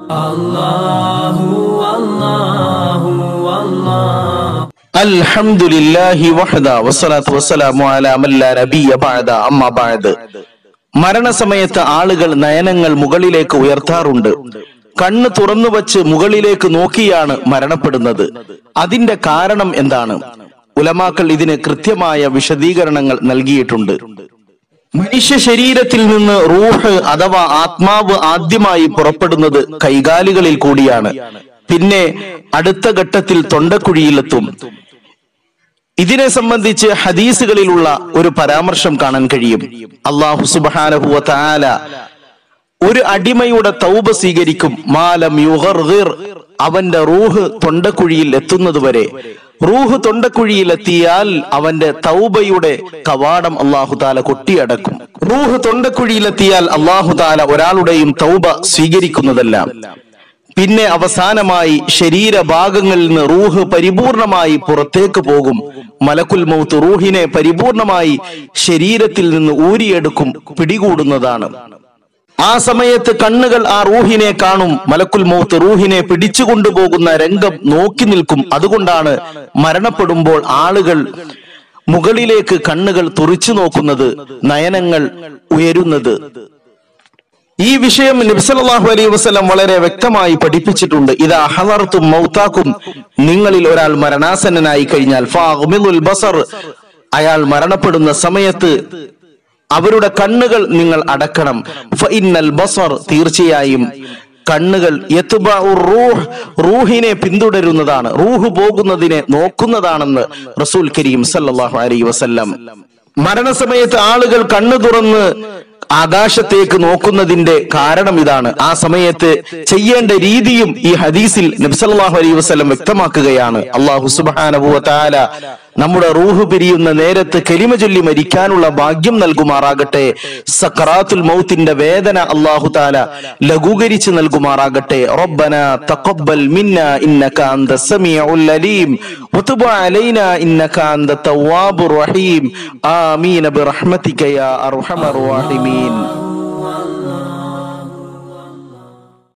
الحمد لله وحده والصلاة والسلام على من لا نبي بعد أما بعد മരണസമയത്ത് ആളുകൾ നയനങ്ങൾ മുകളിലേക്ക് ഉയർത്താറുണ്ട് കണ്ണ് തുറന്നു വച്ച് മുകളിലേക്ക് നോക്കിയാണ് മരണപ്പെടുന്നത് അതിന്റെ കാരണം എന്താണ് ഉലമാക്കൾ ഇതിന് കൃത്യമായ വിശദീകരണങ്ങൾ നൽകിയിട്ടുണ്ട് മനുഷ്യ ശരീരത്തിൽ നിന്ന് റൂഹ് അഥവാ ആത്മാവ് ആദ്യമായി പുറപ്പെടുന്നത് കൈകാലുകളിൽ കൂടിയാണ് പിന്നെ അടുത്ത ഘട്ടത്തിൽ തൊണ്ടക്കുഴിയിലെത്തും ഇതിനെ സംബന്ധിച്ച് ഹദീസുകളിലുള്ള ഒരു പരാമർശം കാണാൻ കഴിയും അള്ളാഹു സുബാനഹുവ താല ഒരു അടിമയുടെ തൗബ സ്വീകരിക്കും മാലം യുഗർഗിർ അവന്റെ റൂഹ് തൊണ്ടക്കുഴിയിൽ എത്തുന്നതുവരെ റൂഹ് തൊണ്ടക്കുഴിയിൽ എത്തിയാൽ അവന്റെ തൗബയുടെ കവാടം അള്ളാഹു താല കൊട്ടിയടക്കും റൂഹ് തൊണ്ടക്കുഴിയിലെത്തിയാൽ അള്ളാഹു താല ഒരാളുടെയും തൗബ സ്വീകരിക്കുന്നതല്ല പിന്നെ അവസാനമായി ശരീരഭാഗങ്ങളിൽ നിന്ന് റൂഹ് പരിപൂർണമായി പുറത്തേക്ക് പോകും മലക്കുൽ മൗത്ത് റൂഹിനെ പരിപൂർണമായി ശരീരത്തിൽ നിന്ന് ഊരിയെടുക്കും പിടികൂടുന്നതാണ് ആ സമയത്ത് കണ്ണുകൾ ആ റൂഹിനെ കാണും മലക്കുൽ മൗത്ത് റൂഹിനെ പിടിച്ചു കൊണ്ടുപോകുന്ന രംഗം നോക്കി നിൽക്കും അതുകൊണ്ടാണ് മരണപ്പെടുമ്പോൾ ആളുകൾ മുകളിലേക്ക് കണ്ണുകൾ തുറിച്ചു നോക്കുന്നത് നയനങ്ങൾ ഉയരുന്നത് ഈ വിഷയം നബ്സലാഹു അലൈഹി വസ്ലം വളരെ വ്യക്തമായി പഠിപ്പിച്ചിട്ടുണ്ട് ഇതാ ഹലർത്തും മൗത്താക്കും നിങ്ങളിൽ ഒരാൾ മരണാസന്നനായി കഴിഞ്ഞാൽ ഫാഹുൽ ബസർ അയാൾ മരണപ്പെടുന്ന സമയത്ത് അവരുടെ കണ്ണുകൾ നിങ്ങൾ അടക്കണം ഫഇന്നൽ ബസർ തീർച്ചയായും കണ്ണുകൾ യത്ബഉ റൂഹ് റൂഹിനെ പിന്തുടരുന്നതാണ് റൂഹ് പോകുന്നതിനെ നോക്കുന്നതാണെന്ന് റസൂൽ കരീം സല്ലല്ലാഹു അലൈഹി വസല്ലം മരണസമയത്ത് ആളുകൾ കണ്ണു തുറന്ന് ആകാശത്തേക്ക് നോക്കുന്നതിന്റെ കാരണം ഇതാണ് ആ സമയത്ത് ചെയ്യേണ്ട രീതിയും ഈ ഹദീസിൽ നബ്സല്ലാഹു അലൈഹി വസ്ലം വ്യക്തമാക്കുകയാണ് അള്ളാഹു സുബാനബുവ താല നമ്മുടെ റൂഹ് പിരിയുന്ന നേരത്ത് കെലിമ ചൊല്ലി മരിക്കാനുള്ള ഭാഗ്യം നൽകുമാറാകട്ടെ സക്കറാത്തുൽ മൗത്തിന്റെ വേദന അള്ളാഹു താല ലഘൂകരിച്ച് നൽകുമാറാകട്ടെ റബ്ബന തഖബ്ബൽ മിന്ന ഇന്നക അന്ത സമീഉൽ അലീം وتب علينا إنك أنت التواب الرحيم آمين برحمتك يا أرحم الراحمين